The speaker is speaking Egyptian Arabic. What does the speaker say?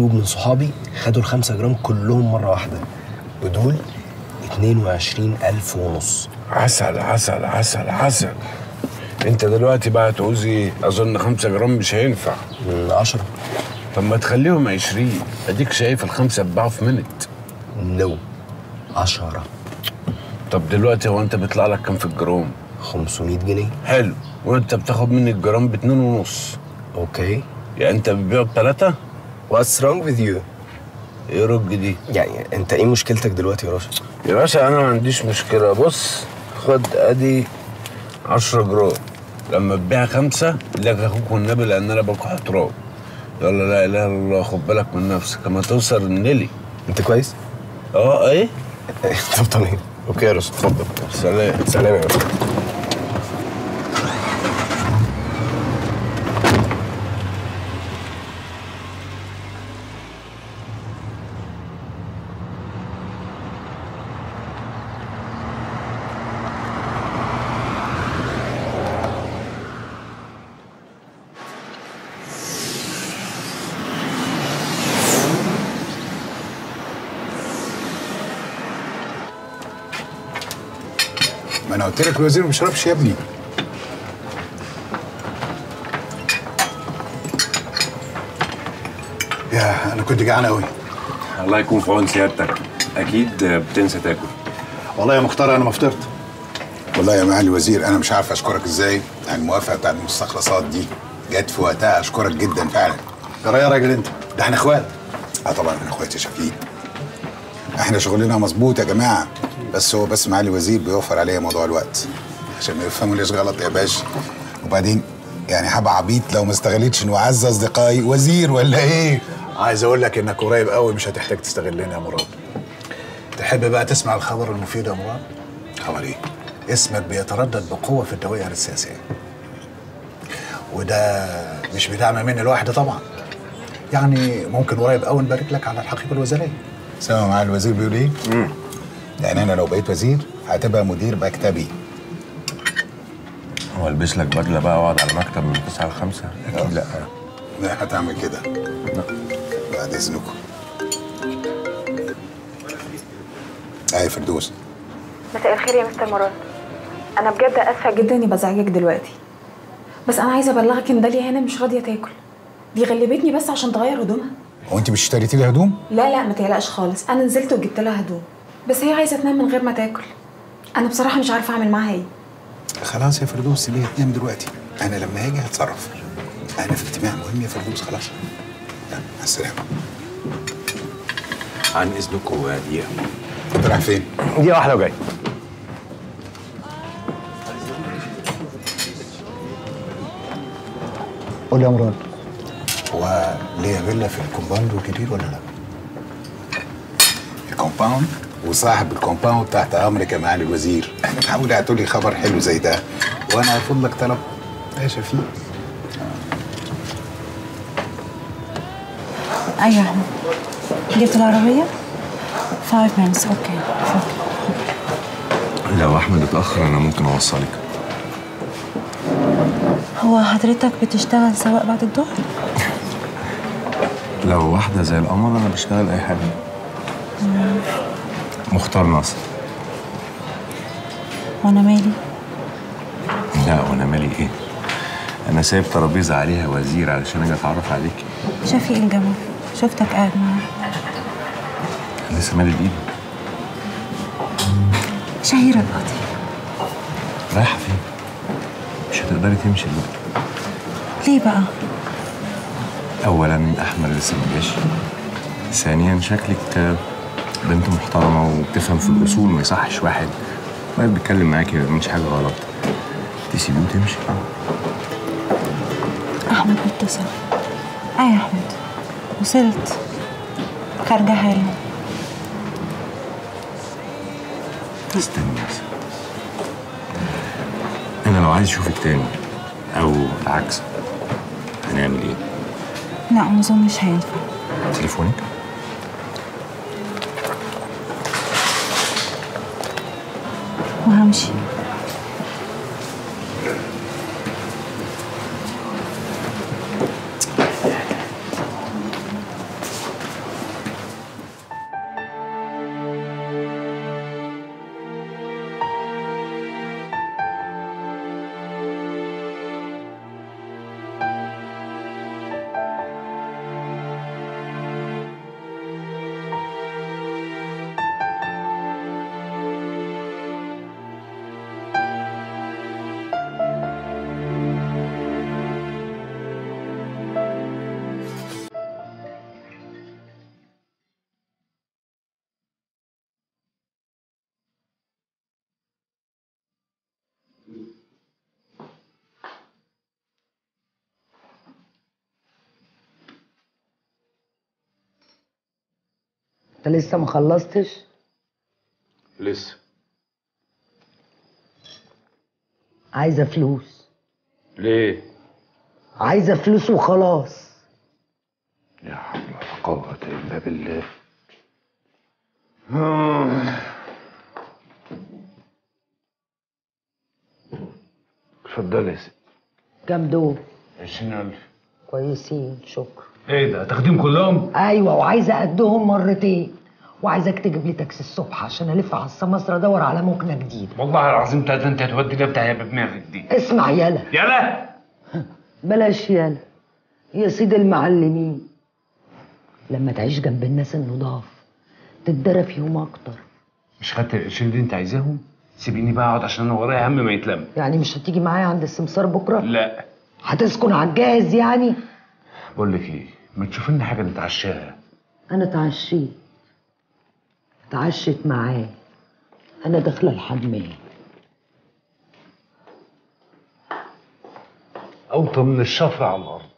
جروب من صحابي خدوا الخمسة جرام كلهم مرة واحدة ودول 22 ألف ونص عسل عسل عسل عسل انت دلوقتي بقى تعوز ايه اظن خمسة جرام مش هينفع من عشرة طب ما تخليهم عشرين اديك شايف الخمسة اتباعوا في منت نو عشرة طب دلوقتي هو انت بيطلع لك كام في الجرام 500 جنيه حلو وانت بتاخد مني الجرام باتنين ونص اوكي يعني انت بتبيعه بتلاتة What's wrong with you؟ ايه رج دي يعني انت ايه مشكلتك دلوقتي يا راشد؟ يا باشا انا ما عنديش مشكلة بص خد ادي عشرة جرام لما تبيع خمسة لك اخوك والنبي لان انا بكح تراب يلا لا اله الا الله خد بالك من نفسك اما توصل النيلي انت كويس؟ اه ايه طب تمام اوكي يا راشد اتفضل سلام سلام يا راشد ما انا قلت لك الوزير ما بيشربش يا ابني يا انا كنت جعان قوي الله يكون في عون سيادتك اكيد بتنسى تاكل والله يا مختار انا ما فطرت والله يا معالي الوزير انا مش عارف اشكرك ازاي على الموافقه بتاعت المستخلصات دي جت في وقتها اشكرك جدا فعلا ترى يا راجل انت ده احنا اخوات اه طبعا احنا اخوات يا شفيق احنا شغلنا مظبوط يا جماعه بس هو بس معالي الوزير بيوفر عليا موضوع الوقت عشان ما يفهمونيش غلط يا باشا وبعدين يعني هبقى عبيط لو ما استغلتش انه اعز اصدقائي وزير ولا ايه عايز اقول لك انك قريب قوي مش هتحتاج تستغلنا يا مراد تحب بقى تسمع الخبر المفيد يا مراد خبر ايه اسمك بيتردد بقوه في الدوائر السياسيه وده مش بدعم مني لوحدي طبعا يعني ممكن قريب قوي نبارك لك على الحقيبه الوزاريه سامع معالي الوزير بيقول ايه يعني انا لو بقيت وزير هتبقى مدير مكتبي هو البس لك بدله بقى واقعد على مكتب من 9 ل 5 اكيد لا لا هتعمل كده بعد اذنكم اي فردوس مساء الخير يا مستر مراد انا بجد اسفه جدا اني بزعجك دلوقتي بس انا عايزه ابلغك ان داليا هنا مش راضيه تاكل دي غلبتني بس عشان تغير هدومها هو انت مش اشتريتي لي هدوم لا لا ما تقلقش خالص انا نزلت وجبت لها هدوم بس هي عايزه تنام من غير ما تاكل انا بصراحه مش عارفه اعمل معاها ايه خلاص يا فردوس اللي هي تنام دلوقتي انا لما هاجي هتصرف انا في اجتماع مهم يا فردوس خلاص لا مع السلامه عن اذنكم دقيقه انت رايح فين دقيقه واحده وجاي قول يا مراد هو ليا فيلا في الكومباوند الجديد ولا لا؟ الكومباوند وصاحب الكومباوند تحت امرك يا معالي الوزير حاول اعطوا لي خبر حلو زي ده وانا هرفض لك طلب يا شفيق ايوه يا احمد جبت العربية؟ 5 minutes اوكي اوكي لو احمد اتاخر انا ممكن اوصلك هو حضرتك بتشتغل سواق بعد الظهر؟ لو واحده زي القمر انا بشتغل اي حاجه مختار ناصر وانا مالي؟ لا وانا مالي ايه انا سايب ترابيزه عليها وزير علشان اجي اتعرف عليك شفيق الجمال شفتك قاعد معاه لسه مالي بايدي شهيرة القاضي رايحه فين مش هتقدري تمشي دلوقتي ليه بقى؟ اولا احمد لسه ما جاش ثانيا شكلك بنت محترمه وبتفهم في الاصول ما يصحش واحد واقف بيتكلم معاكي ما بيعملش حاجه غلط تسيبيه وتمشي احمد اتصل اي يا احمد وصلت خارجة حالا استني بس انا لو عايز اشوفك تاني او العكس هنعمل ايه لا ما اظنش هينفع تليفونك وهمشي انت لسه ما خلصتش لسه عايزه فلوس ليه؟ عايزه فلوس وخلاص لا حول ولا قوة إلا بالله آه. اتفضلي يا ست كام دول عشرين ألف كويسين شكرا ايه ده تاخديهم كلهم؟ ايوه وعايزه قدهم مرتين وعايزاك تجيب لي تاكسي الصبح عشان الف على السماسره ادور على مكنه جديده والله العظيم تلاتة انت هتودي ده بتاع بدماغك دي اسمع يالا يلا بلاش يالا يا سيد المعلمين لما تعيش جنب الناس النضاف تتدرى فيهم اكتر مش خدت القرشين اللي انت عايزاهم؟ سيبيني بقى اقعد عشان انا ورايا هم ما يتلم يعني مش هتيجي معايا عند السمسار بكره لا هتسكن على الجاهز يعني بقول لك ايه ما تشوف لنا حاجه نتعشاها انا اتعشيت اتعشت معاه انا داخله الحمام اوطى من الشفره على الارض